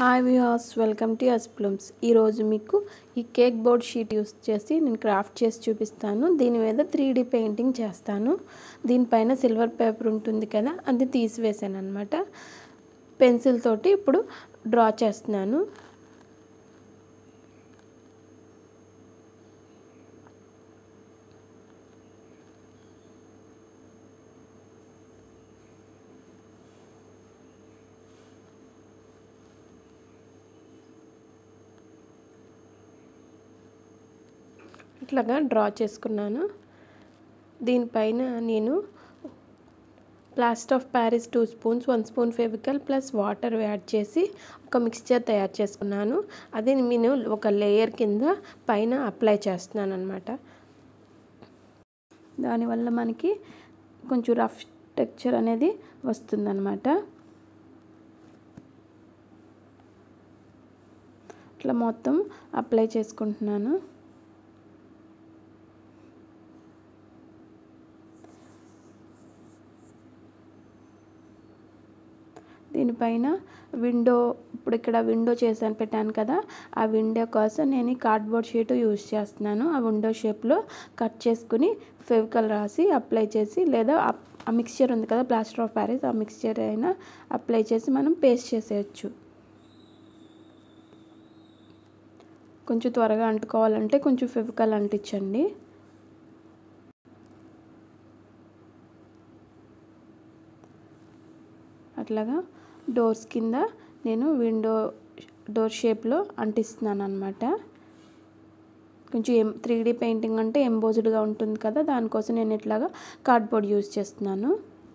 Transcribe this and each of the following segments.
hi viewers welcome to S plums ఈరోజు మీకు ఈ కేక్ బోర్డ్ షీట్ యూస్ చేసి నేను క్రాఫ్ట్ చేసి చూపిస్తాను దీని మీద త్రీ డీ పెయింటింగ్ చేస్తాను దీనిపైన సిల్వర్ పేపర్ ఉంటుంది కదా అది తీసివేసాను అనమాట పెన్సిల్ తోటి ఇప్పుడు డ్రా చేస్తున్నాను ఇట్లాగా డ్రా చేసుకున్నాను దీనిపైన నేను plaster of Paris two spoons one spoon Fevicol plus water add చేసి ఒక మిక్స్చర్ తయారు చేసుకున్నాను అది నేను ఒక లేయర్ కింద పైన అప్లై చేస్తున్నాను అనమాట దానివల్ల మనకి కొంచెం రఫ్ టెక్చర్ అనేది వస్తుందన్నమాట ఇట్లా మొత్తం అప్లై చేసుకుంటున్నాను దీనిపైన విండో ఇప్పుడు ఇక్కడ విండో చేశాను పెట్టాను కదా ఆ విండో కోసం నేను ఈ కార్డ్బోర్డ్ షీట్ యూజ్ చేస్తున్నాను ఆ విండో షేప్లో కట్ చేసుకుని ఫెవికల్ రాసి అప్లై చేసి లేదా ఆ మిక్స్చర్ ఉంది కదా ప్లాస్టర్ ఆఫ్ ప్యారిస్ ఆ మిక్స్చర్ అయినా అప్లై చేసి మనం పేస్ట్ చేసేయచ్చు కొంచెం త్వరగా అంటుకోవాలంటే కొంచెం ఫెవికల్ అంటించండి అట్లాగా డోర్స్ కింద నేను విండో డోర్ షేప్లో అంటిస్తున్నాను అనమాట కొంచెం ఎం త్రీ డీ పెయింటింగ్ అంటే ఎంబోజ్డ్గా ఉంటుంది కదా దానికోసం నేను ఇట్లాగా కార్డ్బోర్డ్ యూజ్ చేస్తున్నాను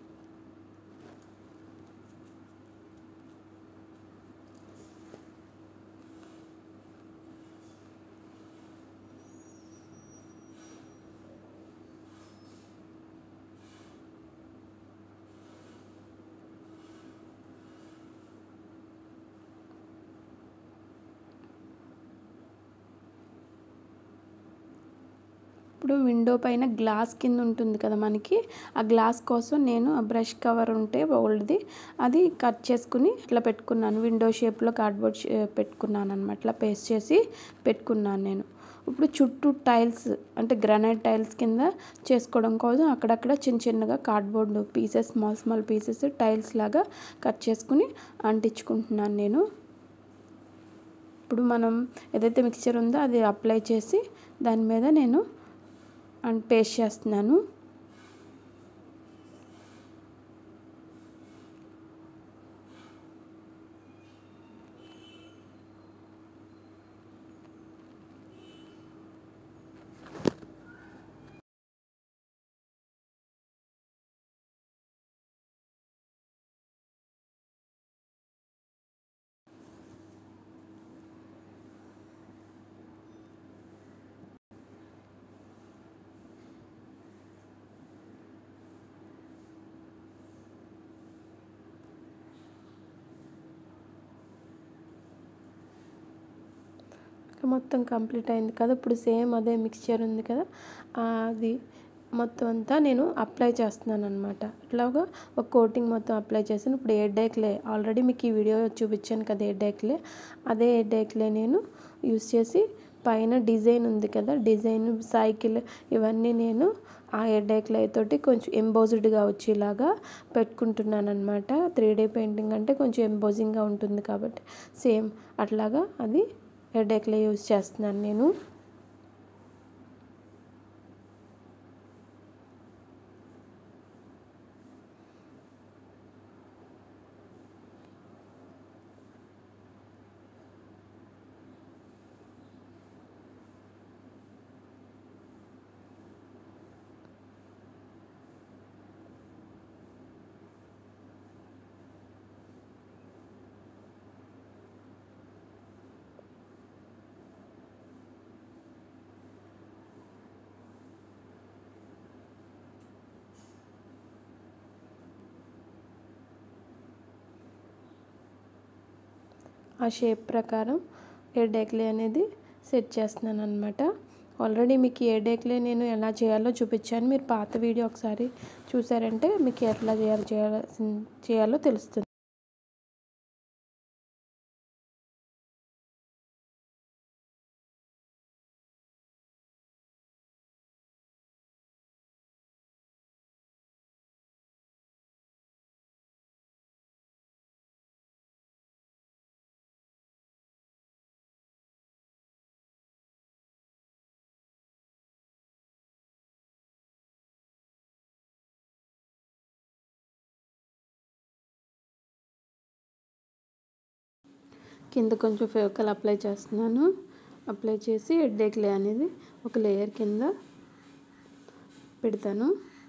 ఇప్పుడు విండో పైన గ్లాస్ కింద ఉంటుంది కదా మనకి ఆ గ్లాస్ కోసం నేను ఆ బ్రష్ కవర్ ఉంటే ఓల్డ్ది అది కట్ చేసుకుని ఇట్లా పెట్టుకున్నాను విండో షేప్లో కార్డ్బోర్డ్ పెట్టుకున్నాను అనమాట ఇట్లా పేస్ట్ చేసి పెట్టుకున్నాను నేను ఇప్పుడు చుట్టూ టైల్స్ అంటే గ్రానైట్ టైల్స్ కింద చేసుకోవడం కోసం అక్కడక్కడ చిన్న చిన్నగా cardboard pieces small small pieces tiles లాగా కట్ చేసుకుని అంటించుకుంటున్నాను నేను ఇప్పుడు మనం ఏదైతే మిక్చర్ ఉందో అది అప్లై చేసి దాని మీద నేను అండ్ పేస్ట్ చేస్తున్నాను మొత్తం కంప్లీట్ అయింది కదా ఇప్పుడు సేమ్ అదే మిక్స్చర్ ఉంది కదా అది మొత్తం అంతా నేను అప్లై చేస్తున్నాను అనమాట ఇట్లాగా ఒక కోటింగ్ మొత్తం అప్లై చేశాను ఇప్పుడు ఏ డేక్లే ఆల్రెడీ మీకు ఈ వీడియో చూపించాను కదా ఏ డేక్లే అదే ఏ డేక్లే నేను యూస్ చేసి పైన డిజైన్ ఉంది కదా డిజైన్ సైకిల్ ఇవన్నీ నేను ఆ హెడేక్లై తోటి కొంచెం ఎంబోజ్డ్గా వచ్చేలాగా పెట్టుకుంటున్నాను అనమాట త్రీ డీ పెయింటింగ్ అంటే కొంచెం ఎంబోజింగ్గా ఉంటుంది కాబట్టి సేమ్ అట్లాగా అది హెడేక్లో యూజ్ చేస్తున్నాను నేను ఆ షేప్ ప్రకారం హెడేక్లే అనేది సెట్ చేస్తున్నాను అనమాట ఆల్రెడీ మీకు ఏ డేక్లే నేను ఎలా చేయాలో చూపించాను మీరు పాత వీడియో ఒకసారి చూసారంటే మీకు ఎట్లా చేయాలో చేయాలో చేయాలో తెలుస్తుంది కింద కొంచెం ఫేవకల్ అప్లై చేస్తున్నాను అప్లై చేసి హెడ్ఏక్ లే అనేది ఒక లేయర్ కింద పెడతాను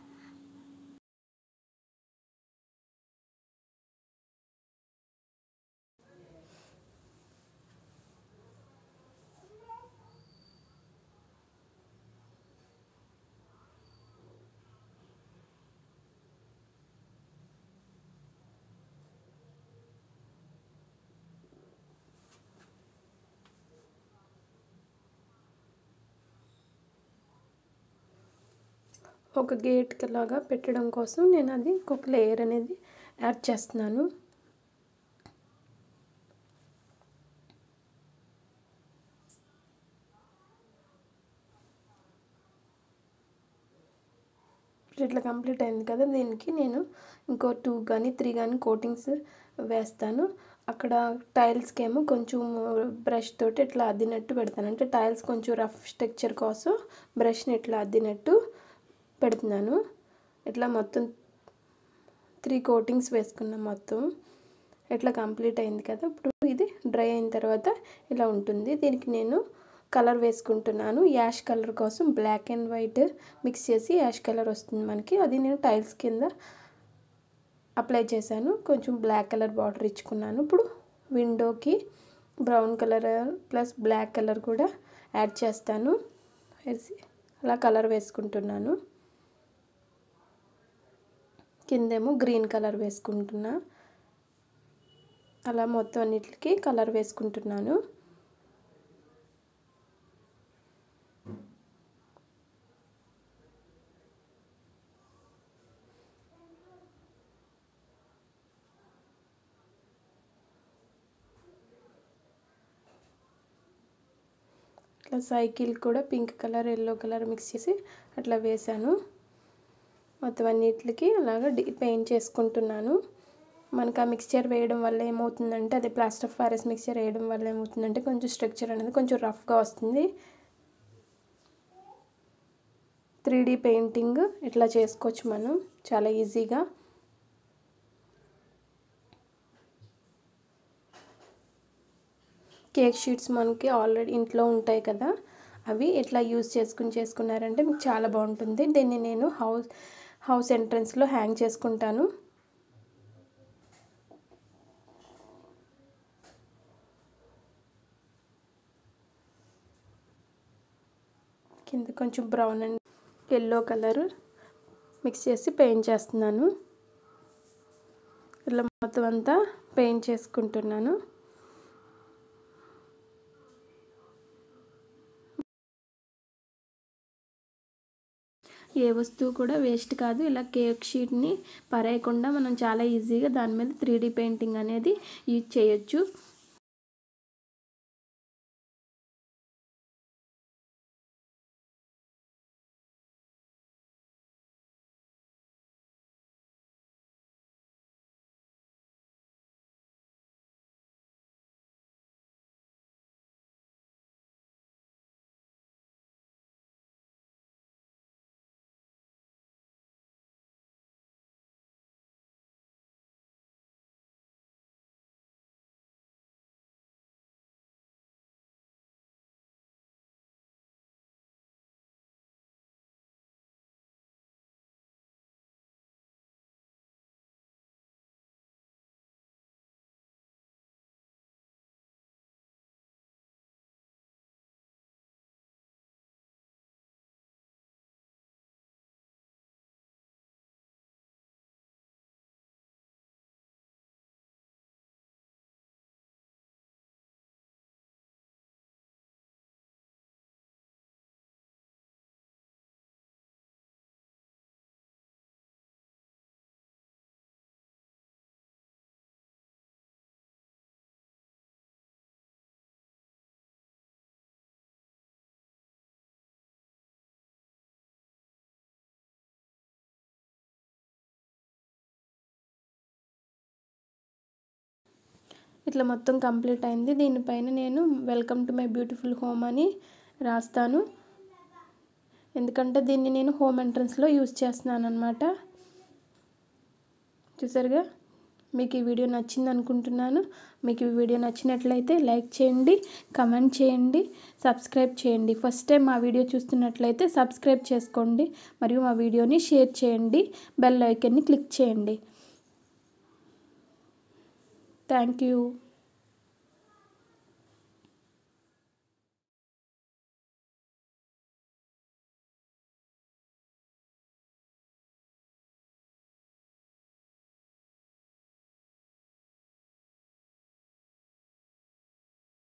ఒక గేట్ లాగా పెట్టడం కోసం నేను అది ఒక లేయర్ అనేది యాడ్ చేస్తున్నాను ఇప్పుడు ఇట్లా కంప్లీట్ అయింది కదా దీనికి నేను ఇంకో టూ కానీ త్రీ కానీ కోటింగ్స్ వేస్తాను అక్కడ టైల్స్కి ఏమో కొంచెం బ్రష్ తోటి ఇట్లా అద్దినట్టు పెడతాను అంటే టైల్స్ కొంచెం రఫ్ స్ట్రక్చర్ కోసం బ్రష్ని ఇట్లా అద్దినట్టు పెడుతున్నాను ఇట్లా మొత్తం త్రీ కోటింగ్స్ వేసుకున్నాం మొత్తం ఇట్లా కంప్లీట్ అయింది కదా ఇప్పుడు ఇది డ్రై అయిన తర్వాత ఇలా ఉంటుంది దీనికి నేను కలర్ వేసుకుంటున్నాను యాష్ కలర్ కోసం బ్లాక్ అండ్ వైట్ మిక్స్ చేసి యాష్ కలర్ వస్తుంది మనకి అది నేను టైల్స్ కింద అప్లై చేశాను కొంచెం బ్లాక్ కలర్ బార్డర్ ఇచ్చుకున్నాను ఇప్పుడు విండోకి brown colour plus black colour కూడా యాడ్ చేస్తాను వేసి అలా కలర్ వేసుకుంటున్నాను కిందేమో గ్రీన్ కలర్ వేసుకుంటున్నా అలా మొత్తం అన్నిటికి కలర్ వేసుకుంటున్నాను ఇట్లా సైకిల్ కూడా pink colour yellow colour mix చేసి అట్లా వేసాను మొత్తం అన్నిటికి అలాగా డి పెయింట్ చేసుకుంటున్నాను మనకు ఆ మిక్స్చర్ వేయడం వల్ల ఏమవుతుందంటే అదే ప్లాస్టర్ ఆఫ్ ప్యారిస్ మిక్స్చర్ వేయడం వల్ల ఏమవుతుందంటే కొంచెం స్ట్రక్చర్ అనేది కొంచెం రఫ్గా వస్తుంది త్రీ డీ పెయింటింగ్ ఇట్లా చేసుకోవచ్చు మనం చాలా ఈజీగా కేక్ షీట్స్ మనకి ఆల్రెడీ ఇంట్లో ఉంటాయి కదా అవి ఇట్లా యూజ్ చేసుకుని చేసుకున్నారంటే మీకు చాలా బాగుంటుంది దీన్ని నేను హౌస్ హౌస్ ఎంట్రన్స్లో హ్యాంగ్ చేసుకుంటాను కింద కొంచెం brown and yellow colour mix చేసి పెయింట్ చేస్తున్నాను ఇట్లా మొత్తం అంతా పెయింట్ చేసుకుంటున్నాను ఏ వస్తువు కూడా వేస్ట్ కాదు ఇలా కేక్ షీట్ని పరేయకుండా మనం చాలా ఈజీగా దాని మీద త్రీ డీ పెయింటింగ్ అనేది యూజ్ చేయొచ్చు ఇట్లా మొత్తం కంప్లీట్ అయింది దీనిపైన నేను welcome to my beautiful home అని రాస్తాను ఎందుకంటే దీన్ని నేను హోమ్ ఎంట్రన్స్లో యూజ్ చేస్తున్నాను అనమాట చూసారుగా మీకు ఈ వీడియో నచ్చింది అనుకుంటున్నాను మీకు ఈ వీడియో నచ్చినట్లయితే లైక్ చేయండి కమెంట్ చేయండి సబ్స్క్రైబ్ చేయండి ఫస్ట్ టైం మా వీడియో చూస్తున్నట్లయితే సబ్స్క్రైబ్ చేసుకోండి మరియు మా వీడియోని షేర్ చేయండి బెల్ ఐకన్ని క్లిక్ చేయండి థ్యాంక్ యూ